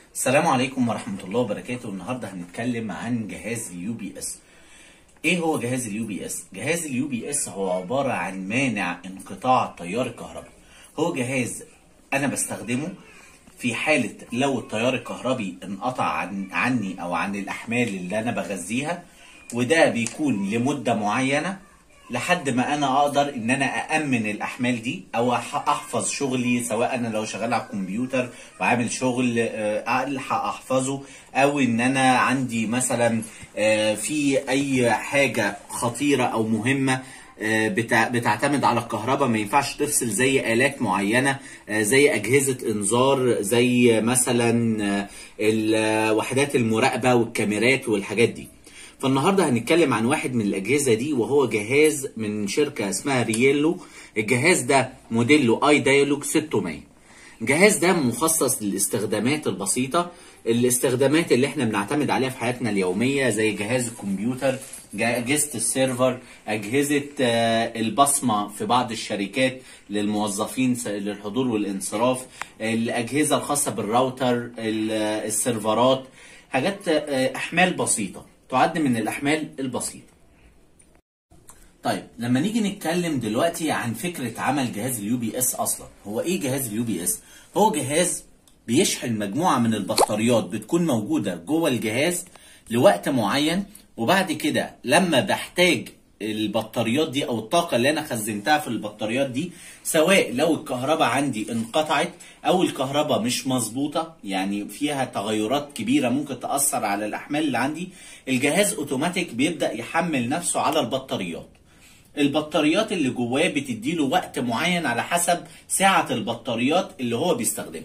السلام عليكم ورحمة الله وبركاته النهاردة هنتكلم عن جهاز اليو بي اس ايه هو جهاز اليو بي اس جهاز اليو بي اس هو عبارة عن مانع انقطاع التيار الكهربي هو جهاز انا بستخدمه في حالة لو التيار الكهربي انقطع عن عني او عن الاحمال اللي انا بغذيها وده بيكون لمدة معينة لحد ما انا اقدر ان انا اامن الاحمال دي او أح- احفظ شغلي سواء انا لو شغال على الكمبيوتر وعامل شغل آه، الحق احفظه او ان انا عندي مثلا آه، في اي حاجه خطيره او مهمه آه، بتع- بتعتمد على الكهرباء ما ينفعش تفصل زي آلات معينة آه، زي أجهزة إنذار زي مثلا آه، ال- آه، وحدات المراقبة والكاميرات والحاجات دي فالنهارده هنتكلم عن واحد من الاجهزه دي وهو جهاز من شركه اسمها رييلو الجهاز ده موديله اي دايلوج 600 الجهاز ده مخصص للاستخدامات البسيطه الاستخدامات اللي احنا بنعتمد عليها في حياتنا اليوميه زي جهاز الكمبيوتر جا- اجهزه السيرفر اجهزه آه، البصمه في بعض الشركات للموظفين س- للحضور والانصراف الاجهزه الخاصه بالراوتر ال- آه، السيرفرات حاجات آه، احمال بسيطه تعد من الاحمال البسيطه طيب لما نيجي نتكلم دلوقتي عن فكره عمل جهاز اليو بي اس اصلا هو ايه جهاز اليو بي اس هو جهاز بيشحن مجموعه من البطاريات بتكون موجوده جوه الجهاز لوقت معين وبعد كده لما بحتاج البطاريات دي او الطاقه اللي انا خزنتها في البطاريات دي سواء لو الكهرباء عندي انقطعت او الكهرباء مش مظبوطه يعني فيها تغيرات كبيره ممكن تاثر على الاحمال اللي عندي الجهاز اوتوماتيك بيبدا يحمل نفسه على البطاريات البطاريات اللي جواه بتديله وقت معين على حسب سعة البطاريات اللي هو بيستخدمها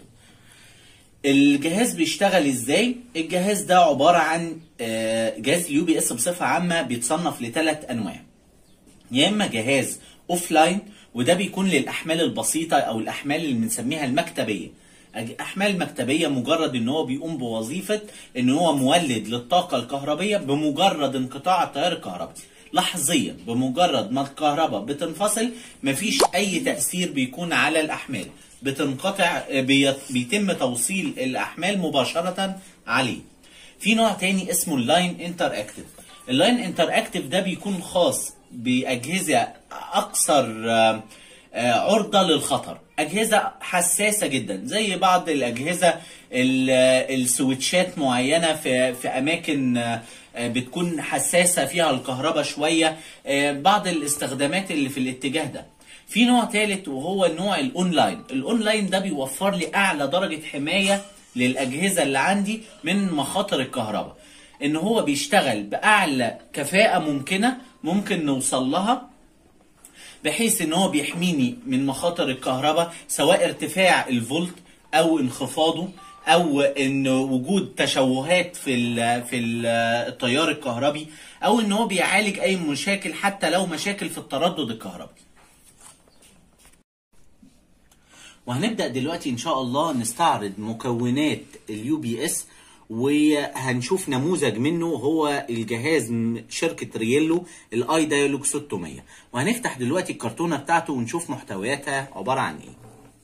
الجهاز بيشتغل ازاي الجهاز ده عبارة عن آه، جهاز اليو بي اس بصفة عامة بيتصنف لثلاث انواع يا اما جهاز اوف لاين وده بيكون للاحمال البسيطه او الاحمال اللي بنسميها المكتبيه أج- احمال مكتبيه مجرد ان هو بيقوم بوظيفه ان هو مولد للطاقه الكهربيه بمجرد انقطاع التيار الكهربي لحظيا بمجرد ما الكهرباء بتنفصل مفيش اي تاثير بيكون على الاحمال بتنقطع بي- بيتم توصيل الاحمال مباشره عليه في نوع تاني اسمه اللاين انتر اكتف اللاين انتر اكتف ده بيكون خاص باجهزه اكثر آه، آه، عرضه للخطر اجهزه حساسه جدا زي بعض الاجهزه ال- آه، السويتشات معينه في في اماكن آه، آه، بتكون حساسه فيها الكهرباء شويه آه، بعض الاستخدامات اللي في الاتجاه ده في نوع ثالث وهو النوع الاونلاين الاونلاين ده بيوفر لي اعلى درجه حمايه للاجهزه اللي عندي من مخاطر الكهرباء ان هو بيشتغل باعلى كفاءه ممكنه ممكن نوصل لها بحيث ان هو بيحميني من مخاطر الكهرباء سواء ارتفاع الفولت او انخفاضه او ان وجود تشوهات في ال في ال التيار الكهربي او ان هو بيعالج اي مشاكل حتى لو مشاكل في التردد الكهربي وهنبدأ دلوقتي إن شاء الله نستعرض مكونات اليو بي اس وهنشوف نموذج منه هو الجهاز من شركة رييلو الاي دايلوج 600 وهنفتح دلوقتي الكرتونة بتاعته ونشوف محتوياتها عبارة عن ايه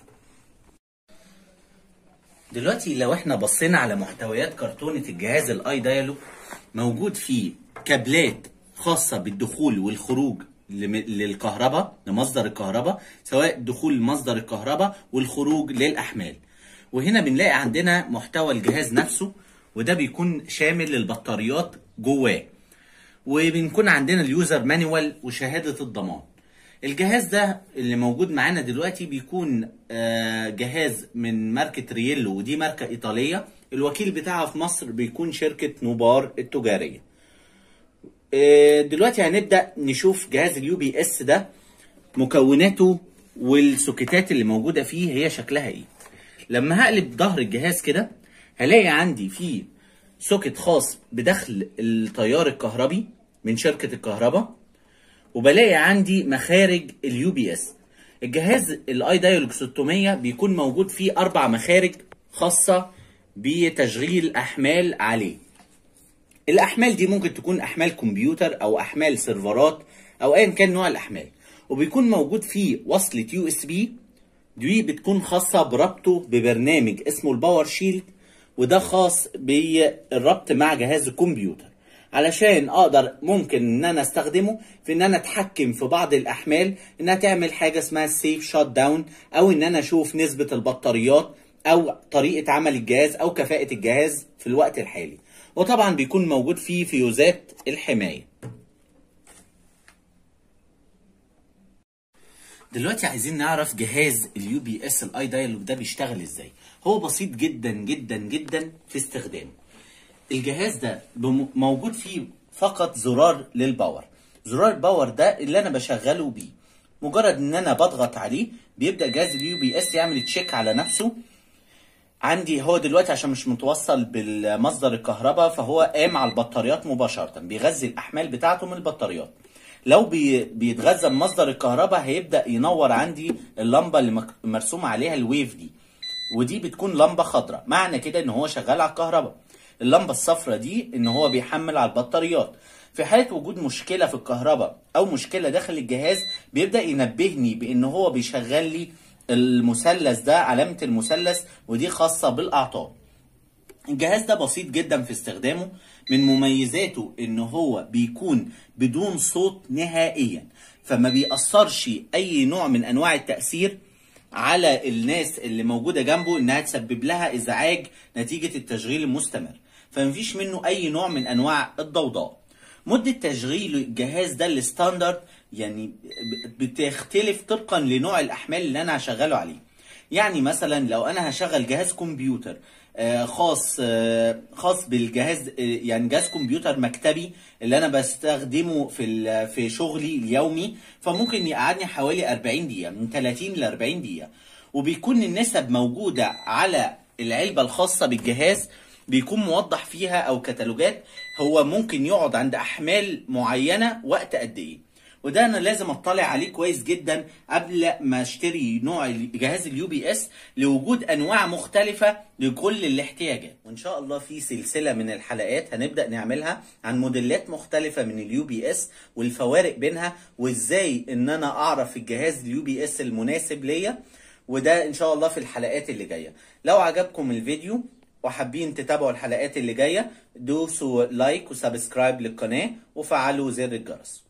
دلوقتي لو احنا بصينا على محتويات كرتونة الجهاز الاي دايلوج موجود فيه كابلات خاصة بالدخول والخروج لم- للكهرباء لمصدر الكهرباء سواء دخول مصدر الكهرباء والخروج للأحمال وهنا بنلاقي عندنا محتوى الجهاز نفسه وده بيكون شامل للبطاريات جواه وبنكون عندنا اليوزر مانيوال وشهادة الضمان الجهاز ده اللي موجود معانا دلوقتي بيكون آه، جهاز من ماركة رييلو ودي ماركة إيطالية الوكيل بتاعها في مصر بيكون شركة نوبار التجارية آه، دلوقتي هنبدأ نشوف جهاز اليو بي اس ده مكوناته والسوكيتات اللي موجودة فيه هي شكلها ايه لما هقلب ظهر الجهاز كده هلاقي عندي فيه سوكت خاص بدخل التيار الكهربي من شركة الكهرباء وبلاقي عندي مخارج اليو بي اس الجهاز الاي دايلوج 600 بيكون موجود فيه اربع مخارج خاصة بتشغيل احمال عليه الاحمال دي ممكن تكون احمال كمبيوتر او احمال سيرفرات او ايا كان نوع الاحمال وبيكون موجود فيه وصلة يو اس بي دي بتكون خاصة بربطه ببرنامج اسمه الباور شيلد وده خاص بالربط مع جهاز الكمبيوتر علشان اقدر ممكن ان انا استخدمه في ان انا اتحكم في بعض الاحمال انها تعمل حاجه اسمها سيف شوت داون او ان انا اشوف نسبه البطاريات او طريقه عمل الجهاز او كفاءه الجهاز في الوقت الحالي وطبعا بيكون موجود فيه فيوزات الحمايه دلوقتي عايزين نعرف جهاز اليو بي اس الاي دايلوج ده بيشتغل ازاي هو بسيط جدا جدا جدا في استخدامه الجهاز ده بم- موجود فيه فقط زرار للباور زرار الباور ده اللي انا بشغله بيه مجرد ان انا بضغط عليه بيبدا جهاز اليو بي اس يعمل تشيك على نفسه عندي هو دلوقتي عشان مش متوصل بالمصدر الكهرباء فهو قام على البطاريات مباشرة بيغذي الأحمال بتاعته من البطاريات لو بي بيتغذى بمصدر الكهرباء هيبدأ ينور عندي اللمبة اللي مك- مرسوم عليها الويف دي ودي بتكون لمبة خضراء معنى كده ان هو شغال على الكهرباء اللمبة الصفراء دي ان هو بيحمل على البطاريات في حالة وجود مشكلة في الكهرباء او مشكلة داخل الجهاز بيبدأ ينبهني بان هو بيشغل لي المثلث ده علامة المثلث ودي خاصة بالأعطاب الجهاز ده بسيط جدا في استخدامه من مميزاته ان هو بيكون بدون صوت نهائيا فما بيأثرش اي نوع من انواع التأثير على الناس اللي موجودة جنبه انها تسبب لها ازعاج نتيجة التشغيل المستمر فمفيش منه اي نوع من انواع الضوضاء مدة تشغيل الجهاز ده الستاندرد يعني بتختلف طبقا لنوع الاحمال اللي انا هشغله عليه يعني مثلا لو انا هشغل جهاز كمبيوتر آه، خاص آه، خاص بالجهاز آه، يعني جهاز كمبيوتر مكتبي اللي انا بستخدمه في ال- في شغلي اليومي فممكن يقعدني حوالي 40 دقيقة من 30 ل 40 دقيقة وبيكون النسب موجودة على العلبة الخاصة بالجهاز بيكون موضح فيها او كتالوجات هو ممكن يقعد عند احمال معينة وقت قد ايه وده انا لازم اطلع عليه كويس جدا قبل ما اشتري نوع جهاز اليو بي اس لوجود انواع مختلفه لكل الاحتياجات وان شاء الله في سلسله من الحلقات هنبدا نعملها عن موديلات مختلفه من اليو بي اس والفوارق بينها وازاي ان انا اعرف الجهاز اليو بي اس المناسب ليا وده ان شاء الله في الحلقات اللي جايه لو عجبكم الفيديو وحابين تتابعوا الحلقات اللي جايه دوسوا لايك وسبسكرايب للقناه وفعلوا زر الجرس